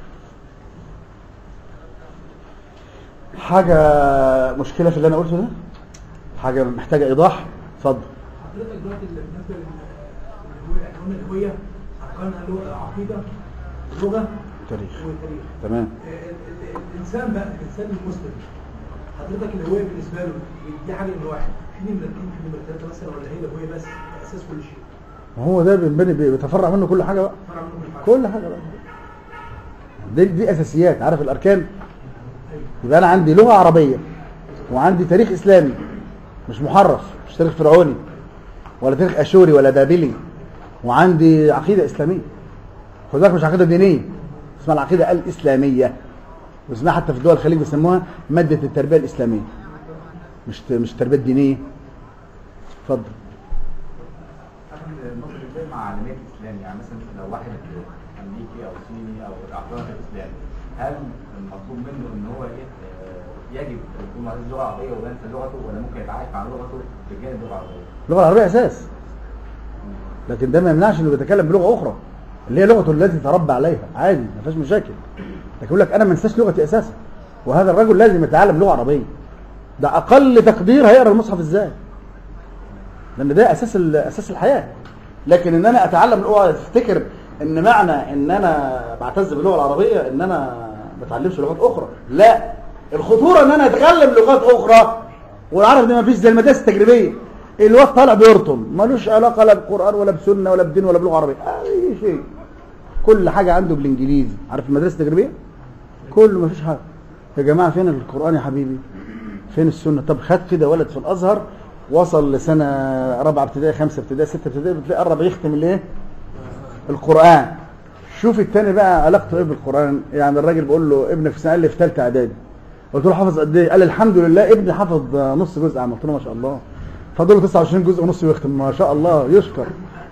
حاجة مشكلة في اللي انا قلته ده؟ حاجة محتاجة ايضاح؟ اتفضل حضرتك دلوقتي بالنسبه للهويه الهويه اركانها لغه عقيده لغه تاريخ وتاريخ تمام ال- ال- الانسان بقى الانسان المسلم حضرتك الهويه بالنسبه له دي حاجه من واحد في نمره اثنين في نمره ثلاثه مثلا ولا هي الهويه بس اساس كل شيء ما هو ده بينبني بيتفرع منه كل حاجه بقى فرع منه كل حاجه كل حاجه بقى دي, دي اساسيات عارف الاركان أيوة. يبقى انا عندي لغه عربيه وعندي تاريخ اسلامي مش محرف مش تاريخ فرعوني ولا تاريخ اشوري ولا بابلي وعندي عقيده اسلاميه خد بالك مش عقيده دينيه اسمها العقيده الاسلاميه واسمها حتى في دول الخليج بيسموها ماده التربيه الاسلاميه مش ت- مش التربيه الدينيه اتفضل الاسلام يعني مثلا لو واحد امريكي او صيني او اعتنق الاسلام هل المطلوب منه ان هو ايه آه، يجب يكون معاه لغه عربيه وينسى لغته ولا ممكن يتعايش مع لغته بجانب اللغه العربيه؟ اللغه العربيه اساس لكن ده ما يمنعش انه بيتكلم بلغه اخرى اللي هي لغته التي تربى عليها عادي ما فيهاش مشاكل لكن يقول لك انا ما انساش لغتي اساسا وهذا الرجل لازم يتعلم لغه عربيه ده اقل تقدير هيقرا المصحف ازاي لان ده اساس ال- اساس الحياه لكن ان انا اتعلم اللغه تفتكر ان معنى ان انا بعتز باللغه العربيه ان انا ما اتعلمش لغات اخرى لا الخطوره ان انا اتعلم لغات اخرى والعرب دي ما فيش زي المدارس التجريبيه الواد طالع بيرطم ملوش علاقه لا بقران ولا بسنه ولا بدين ولا بلغه عربيه اي شيء كل حاجه عنده بالانجليزي عارف المدارس التجريبيه كله ما فيش حاجه يا جماعه فين القران يا حبيبي فين السنه طب خد كده ولد في الازهر وصل لسنه رابعه ابتدائي خمسه ابتدائي سته ابتدائي بتلاقي قرب يختم الايه القران شوف التاني بقى علاقته ايه بالقران يعني الراجل بيقول له ابنك في سنه قال لي في ثالثه اعدادي قلت له حافظ قد ايه قال لي الحمد لله ابني حافظ نص جزء عام قلت له ما شاء الله فاضل له 29 جزء ونص ويختم ما شاء الله يشكر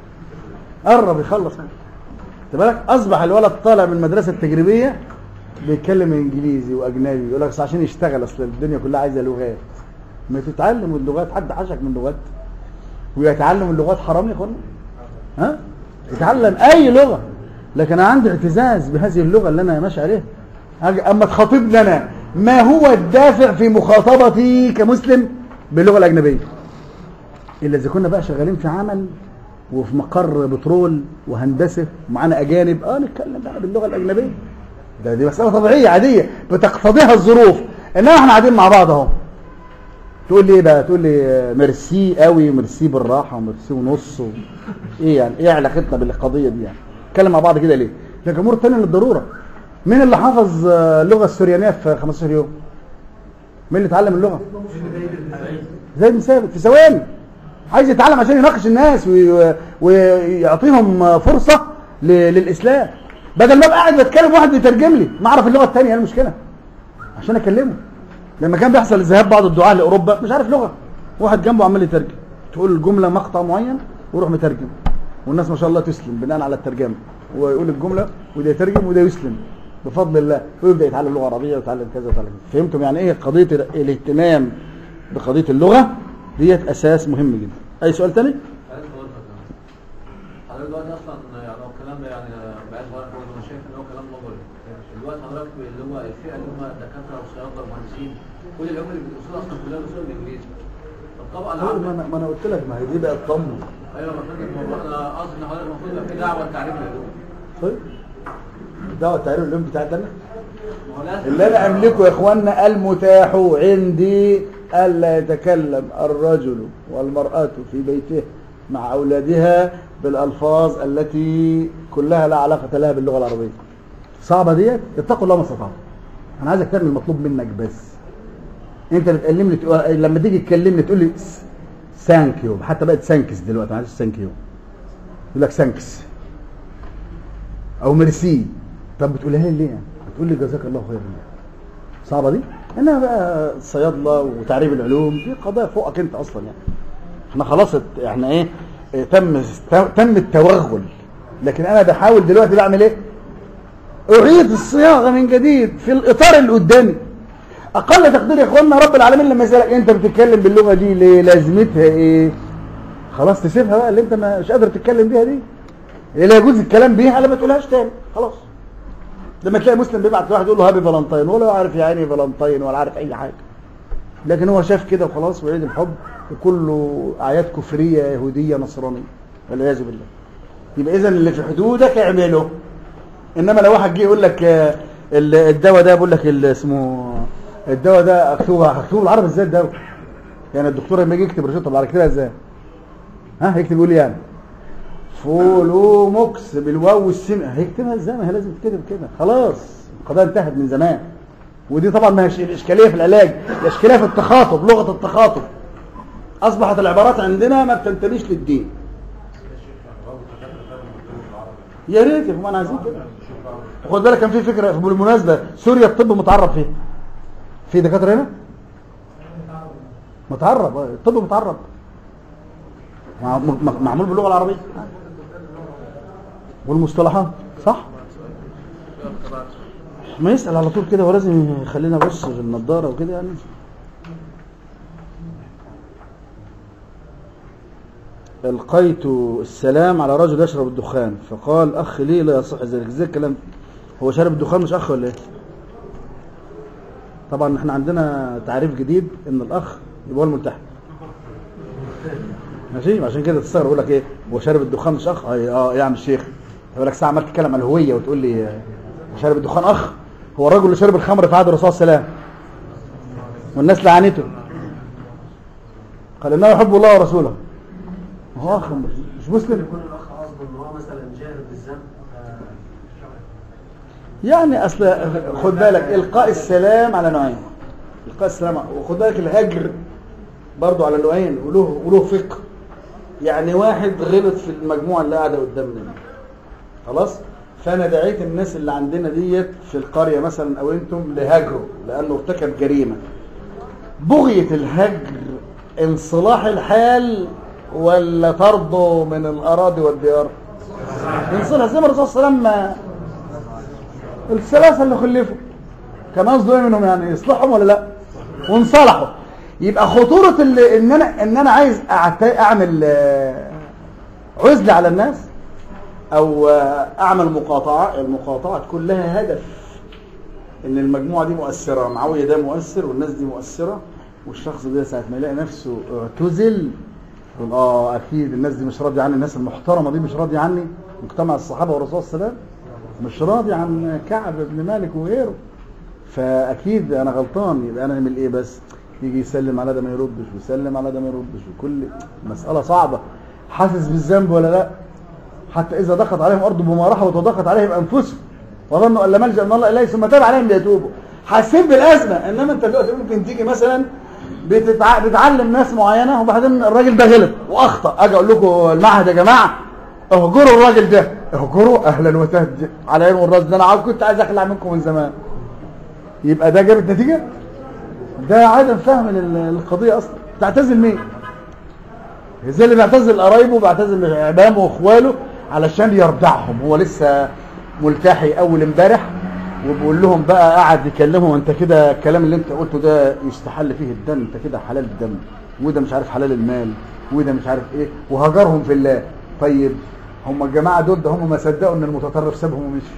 قرب يخلص يعني خد بالك اصبح الولد طالع من المدرسه التجريبيه بيتكلم انجليزي واجنبي يقول لك أصل عشان يشتغل اصل الدنيا كلها عايزه لغات ما تتعلم اللغات حد حشك من اللغات ويتعلم اللغات حرام يا اخوانا ها يتعلم اي لغه لكن انا عندي اعتزاز بهذه اللغه اللي انا ماشي عليها أجي- اما تخاطبني انا ما هو الدافع في مخاطبتي كمسلم باللغه الاجنبيه الا اذا كنا بقى شغالين في عمل وفي مقر بترول وهندسه ومعانا اجانب اه نتكلم بقى باللغه الاجنبيه ده دي مساله طبيعيه عاديه بتقتضيها الظروف انما احنا قاعدين مع بعض اهو تقول لي ايه بقى تقول لي آه، ميرسي قوي وميرسي بالراحه وميرسي ونص و... ايه يعني ايه علاقتنا بالقضيه دي يعني نتكلم مع بعض كده ليه لكن امور تانية للضروره مين اللي حافظ آه، اللغه السوريانيه في 15 يوم مين اللي اتعلم اللغه زي المثال في ثواني عايز يتعلم عشان يناقش الناس وي- ويعطيهم فرصه ل- للاسلام بدل ما ابقى قاعد بتكلم واحد بيترجم لي ما اعرف اللغه الثانيه ايه المشكله عشان اكلمه لما كان بيحصل ذهاب بعض الدعاة لاوروبا مش عارف لغه واحد جنبه عمال يترجم تقول الجمله مقطع معين ويروح مترجم والناس ما شاء الله تسلم بناء على الترجمه ويقول الجمله وده يترجم وده يسلم بفضل الله ويبدا يتعلم لغه عربيه ويتعلم كذا ويتعلم كذا فهمتم يعني ايه قضيه ال- الاهتمام بقضيه اللغه ديت اساس مهم جدا اي سؤال تاني عايز اقول لك حضرتك دلوقتي اصلا يعني هو الكلام ده يعني بعد حضرتك برضه انا شايف ان هو كلام نظري دلوقتي حضرتك اللي هو الفئه اللي هم الدكاتره والصيادله والمهندسين كل العلوم اللي بيدرسوها اصلا كلها بيدرسوها بالانجليزي طب طبعا ما انا ما انا قلت لك ما هي دي بقى الطمن ايوه المفروض الموضوع انا قصدي ان حضرتك المفروض يبقى في دعوه لتعريف العلوم طيب الدعوه التعريف اليوم بتاعتنا ما هو لازم اللي انا املكه يا اخوانا المتاح عندي الا يتكلم الرجل والمراه في بيته مع اولادها بالالفاظ التي كلها لا علاقه لها باللغه العربيه صعبه ديت اتقوا الله ما استطعتم انا عايزك تعمل المطلوب منك بس انت بتكلمني تقول- لما تيجي تكلمني تقول لي ثانك يو حتى بقت سانكس دلوقتي ما عادش ثانك يو يقول لك ثانكس او ميرسي طب بتقولها لي ليه يعني؟ بتقول لي جزاك الله خيرا صعبه دي انها بقى الصيادله وتعريب العلوم دي قضايا فوقك انت اصلا يعني احنا خلاص ات- احنا ايه اه، تم تم التوغل لكن انا بحاول دلوقتي بعمل ايه اعيد الصياغه من جديد في الاطار اللي قدامي اقل تقدير يا اخوانا رب العالمين لما يسالك انت بتتكلم باللغه دي ليه لازمتها ايه خلاص تسيبها بقى اللي انت مش قادر تتكلم بيها دي اللي لا يجوز الكلام بيها لا ما تقولهاش تاني خلاص لما تلاقي مسلم بيبعت لواحد يقول له هابي فالنتين ولا هو عارف يعني فالنتين ولا عارف اي حاجه لكن هو شاف كده وخلاص وعيد الحب وكله اعياد كفريه يهوديه نصرانيه والعياذ بالله يبقى اذا اللي في حدودك اعمله انما لو واحد جه يقول لك آه، ال- الدواء ده بيقول لك ال- اسمه الدواء ده اكتبه هكتبه بالعربي ازاي الدواء يعني الدكتور لما يجي يكتب روشته بالعربي يكتبها ازاي ها هيكتب يقول يعني فولوموكس بالواو والسين هيكتبها ازاي ما هي لازم تكتب كده خلاص القضيه انتهت من زمان ودي طبعا ما هيش الاشكاليه في العلاج الاشكاليه في التخاطب لغه التخاطب اصبحت العبارات عندنا ما بتنتميش للدين يا ريت يا اخوان عايزين كده خد بالك كان في فكره بالمناسبه سوريا الطب متعرب فيه في دكاتره هنا متعرب آه، الطب متعرب مع- م- معمول باللغه العربيه والمصطلحات صح ما يسأل على طول كده ولازم يخلينا نبص في النضارة وكده يعني ألقيت السلام على رجل يشرب الدخان فقال أخ لي لا يصح ذلك ازاي الكلام هو شارب الدخان مش أخ ولا إيه طبعا احنا عندنا تعريف جديد ان الأخ يبقى هو الملتحي ماشي عشان كده تستغرب يقول لك ايه هو شارب الدخان مش اخ أي- اه يا عم الشيخ يقول لك ساعه عمال تتكلم عن الهويه وتقول لي آه، شارب الدخان اخ هو الرجل اللي شرب الخمر في عهد الرسول صلى الله عليه وسلم والناس لعنته قال انه يحب الله ورسوله هو اخ مش- مش مسلم يكون الاخ قصده ان هو مثلا جاهل بالذنب يعني اصل خد بالك القاء السلام على نوعين القاء السلام وخد بالك الهجر برضو على نوعين وله وله فقه يعني واحد غلط في المجموعه اللي قاعده قدامنا خلاص فانا دعيت الناس اللي عندنا ديت في القريه مثلا او انتم لهجره لانه ارتكب جريمه بغيه الهجر انصلاح الحال ولا طرده من الاراضي والديار انصلاح زي ما الرسول صلى الله عليه وسلم الثلاثه اللي خلفوا كان قصده ايه منهم يعني يصلحهم ولا لا وانصلحوا يبقى خطوره اللي ان انا ان انا عايز أعت- اعمل آه، عزله على الناس او آه، اعمل مقاطعه المقاطعه تكون لها هدف ان المجموعه دي مؤثره معاويه ده مؤثر والناس دي مؤثره والشخص ده ساعه ما يلاقي نفسه اعتزل يقول اه اكيد الناس دي مش راضيه عني الناس المحترمه دي مش راضيه عني مجتمع الصحابه والرسول صلى الله عليه وسلم مش راضي عن كعب بن مالك وغيره فاكيد انا غلطان يبقى انا اعمل ايه بس يجي يسلم على ده ما يردش ويسلم على ده ما يردش وكل مساله صعبه حاسس بالذنب ولا لا حتى اذا ضغط عليهم ارض بما رحبت وضغط عليهم انفسهم وظنوا ان لا ملجا من الله اليه ثم تاب عليهم ليتوبوا حاسين بالازمه انما انت دلوقتي ممكن تيجي مثلا بتتع... بتعلم ناس معينه وبعدين الراجل ده غلط واخطا اجي اقول لكم المعهد يا جماعه اهجروا الراجل ده اهجروا اهلا وسهلا على عين والراس ده انا عاوز- كنت عايز اخلع منكم من زمان يبقى ده جابت نتيجه ده عدم فهم لل- للقضيه اصلا تعتزل مين زي اللي بيعتزل قرايبه بيعتزل عمامه واخواله علشان يرضعهم هو لسه ملتحي اول امبارح وبيقول لهم بقى قعد يكلمهم انت كده الكلام اللي انت قلته ده يستحل فيه الدم انت كده حلال الدم وده مش عارف حلال المال وده مش عارف ايه وهجرهم في الله طيب هم الجماعه دول ده هم ما صدقوا ان المتطرف سابهم ومشي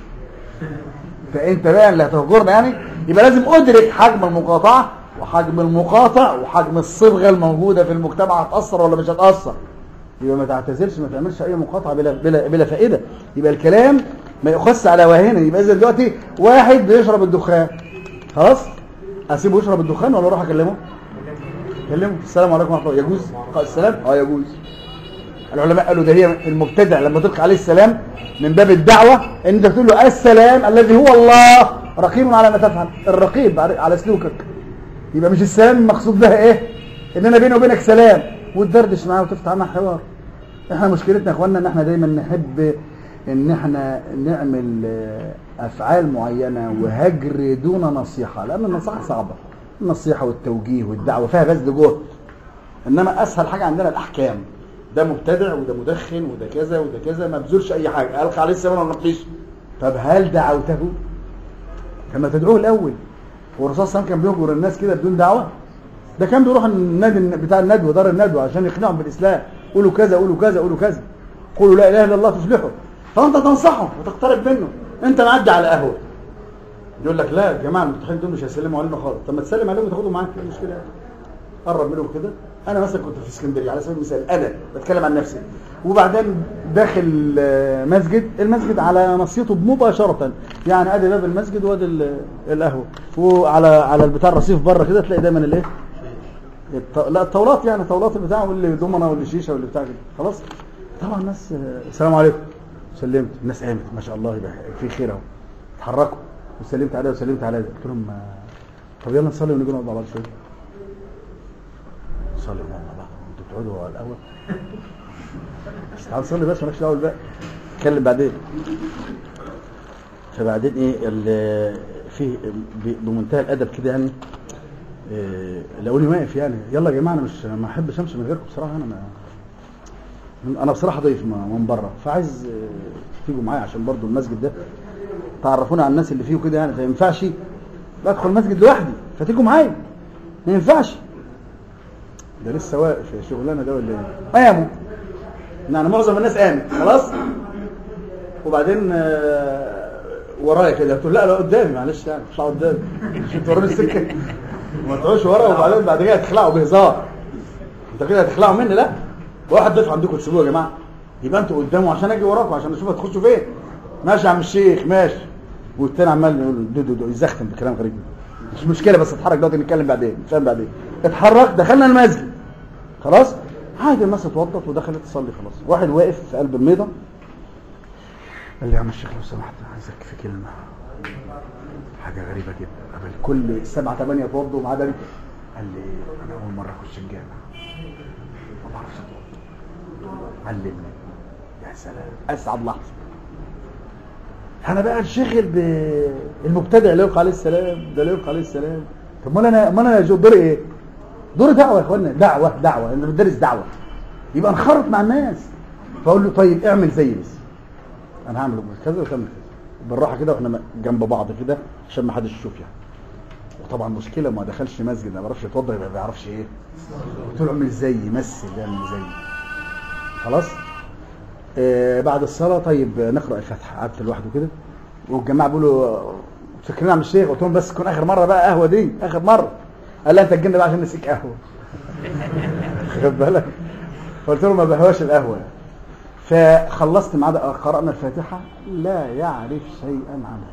فانت بقى اللي هتهجرنا يعني يبقى لازم ادرك حجم المقاطعه وحجم المقاطع وحجم الصبغه الموجوده في المجتمع هتاثر ولا مش هتاثر يبقى ما تعتذرش ما تعملش اي مقاطعه بلا بلا بلا فائده يبقى الكلام ما يؤخذش على وهنا يبقى اذا دلوقتي واحد بيشرب الدخان خلاص اسيبه يشرب الدخان ولا اروح اكلمه كلمه السلام عليكم ورحمه الله يجوز قال السلام اه يجوز العلماء قالوا ده هي المبتدع لما تلقي عليه السلام من باب الدعوه ان انت تقول له السلام الذي هو الله رقيب على ما تفعل الرقيب على على سلوكك يبقى مش السلام المقصود بها ايه ان انا بيني وبينك سلام وتدردش معاه وتفتح معاه حوار احنا مشكلتنا يا اخوانا ان احنا دايما نحب ان احنا نعمل آه، افعال معينه وهجر دون نصيحه لان النصيحه صعبه النصيحه والتوجيه والدعوه فيها بذل جهد انما اسهل حاجه عندنا الاحكام ده مبتدع وده مدخن وده كذا وده كذا ما بذلش اي حاجه القى عليه السلام ولا نقيش طب هل دعوته كما تدعوه الاول هو الرسول صلى الله عليه وسلم كان بيهجر الناس كده بدون دعوه ده كان بيروح النادي بتاع الندوه دار الندوه عشان يقنعهم بالاسلام قولوا كذا قولوا كذا قولوا كذا قولوا لا اله الا الله تفلحوا فانت تنصحهم وتقترب منه انت معدي على قهوه يقول لك لا يا جماعه المتحدين دول مش هيسلموا علينا خالص طب ما تسلم عليهم وتاخدهم معاك ايه المشكله يعني؟ قرب منهم كده انا مثلا كنت في اسكندريه على سبيل المثال انا بتكلم عن نفسي وبعدين داخل آه، مسجد المسجد على نصيته مباشره يعني ادي باب المسجد وادي ال- القهوه وعلى على البتاع الرصيف بره كده تلاقي دايما الايه الط... لا الطاولات يعني طاولات البتاع واللي دومنه واللي شيشه واللي بتاع كده خلاص طبعا الناس آه، السلام عليكم سلمت الناس قامت ما شاء الله يبقى في خير اهو اتحركوا وسلمت عليها وسلمت عليها قلت لهم آه، طب يلا نصلي ونيجي نقعد مع بعض شويه نصلي ونقعد مع بعض انتوا بتقعدوا على القهوه بس تعال نصلي بس مالكش دعوه بالباقي اتكلم بعدين فبعدين ايه ال- في ب- بمنتهى الادب كده يعني إيه، لقوني واقف يعني يلا يا جماعه انا مش ما احبش امشي من غيركم بصراحه انا ما انا بصراحه ضيف م- من بره فعايز آه، تيجوا معايا عشان برضو المسجد ده تعرفونا على الناس اللي فيه وكده يعني فما ينفعش بدخل المسجد لوحدي فتيجوا معايا ما ينفعش ده لسه واقف يا شغلانه ده ولا ايه؟ قاموا يعني معظم الناس قامت خلاص وبعدين آه، ورايا كده قلت له لا لا قدامي معلش يعني اطلع قدامي عشان توروني السكه ما تقعدش ورا وبعدين بعد كده تخلعوا بهزار انت كده هتخلعوا مني لا واحد ضيف عندكم تسيبوه يا جماعه يبقى انتوا قدامه عشان اجي وراكم عشان اشوف هتخشوا فين ماشي يا عم الشيخ ماشي والتاني عمال يقول دو دو دو يزختم بكلام غريب مش مشكله بس اتحرك دلوقتي نتكلم بعدين نتكلم بعدين اتحرك دخلنا المسجد خلاص عادي الناس اتوضت ودخلت تصلي خلاص واحد واقف في قلب الميضه قال لي يا عم الشيخ لو سمحت عايزك في كلمه حاجه غريبه جدا قبل كل سبعة ثمانية اتوضوا ما عدا أنا. قال لي انا اول مره اخش الجامع ما بعرفش اتوضا علمني يا سلام اسعد لحظه انا بقى انشغل بالمبتدع اللي يلقى عليه السلام ده اللي يلقى عليه السلام طب ما انا ما انا جو- دوري ايه دوري دعوه يا اخوانا دعوه دعوه انا بدرس دعوه يبقى انخرط مع الناس فاقول له طيب اعمل زيي بس انا هعمل كذا وتعمل كذا بالراحه كده واحنا جنب بعض كده عشان ما حدش يشوف يعني وطبعا مشكله ما دخلش مسجد ما بيعرفش يتوضا يبقى ما بيعرفش ايه قلت له اعمل زيي مثل اعمل زيي خلاص آه بعد الصلاه طيب نقرا الفاتحه قعدت لوحده كده والجماعه بيقولوا فاكرين عم الشيخ قلت لهم بس تكون اخر مره بقى قهوه دي اخر مره قال لي انت الجن بقى عشان نسيك قهوه خد بالك قلت له ما بهواش القهوه فخلصت معاه ده، قرانا الفاتحه لا يعرف شيئا عنها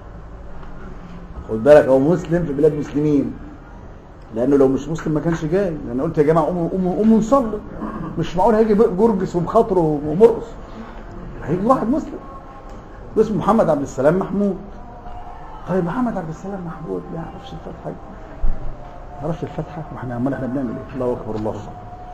خد بالك هو مسلم في بلاد مسلمين لانه لو مش مسلم ما كانش جاي لان قلت يا جماعه قوموا قوموا قوموا نصلي مش معقول هيجي جرجس وبخاطره ومرقص هيجي واحد مسلم اسمه محمد عبد السلام محمود طيب محمد عبد السلام محمود ما يعرفش الفاتحه ما يعرفش الفاتحه واحنا امال احنا بنعمل ايه الله اكبر الله اكبر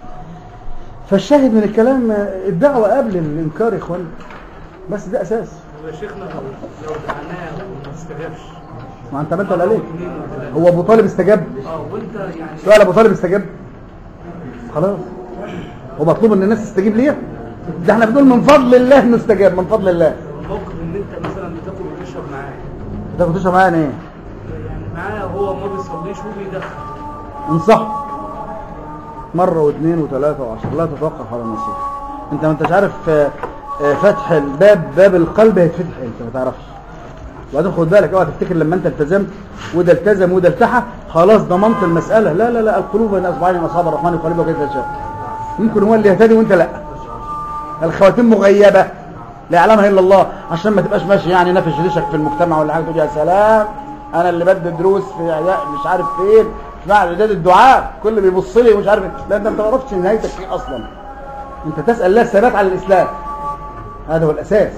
فالشاهد من الكلام آه، الدعوه قبل الانكار يا اخوان بس ده اساس هو يا شيخنا لو لو دععناه وما استجابش ما انت عملت اللي عليك هو ابو طالب استجاب اه وانت يعني سؤال ابو طالب استجاب خلاص هو مطلوب ان الناس تستجيب ليه ده احنا بنقول من فضل الله انه استجاب من فضل الله موقف ان انت مثلا بتاكل وتشرب معاه ده كنت تشرب معايا ايه يعني معاه هو ما بيصليش وبيدخن انصح مرة واثنين وثلاثة وعشرة لا تتوقف على النصيحة انت ما انتش عارف آه، آه، فتح الباب باب القلب هيتفتح انت ما تعرفش وبعدين خد بالك اوعى تفتكر لما انت التزمت وده التزم وده التحى خلاص ضمنت المسألة لا لا لا القلوب بين اصبعين من اصحاب الرحمن يقلبها كيف يشاء ممكن هو اللي يهتدي وانت لا الخواتيم مغيبة لا يعلمها الا الله عشان ما تبقاش ماشي يعني نافش ريشك في المجتمع ولا حاجه تقول يا سلام انا اللي بدي دروس في عيا- مش عارف فين مع اعداد الدعاء كل بيبص لي ومش عارف إيه. لا انت ما تعرفش نهايتك ايه اصلا انت تسال الله الثبات على الاسلام هذا هو الاساس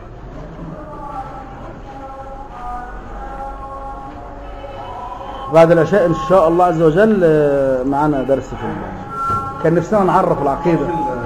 بعد العشاء ان شاء الله عز وجل آه، معانا درس في ال- كان نفسنا نعرف العقيده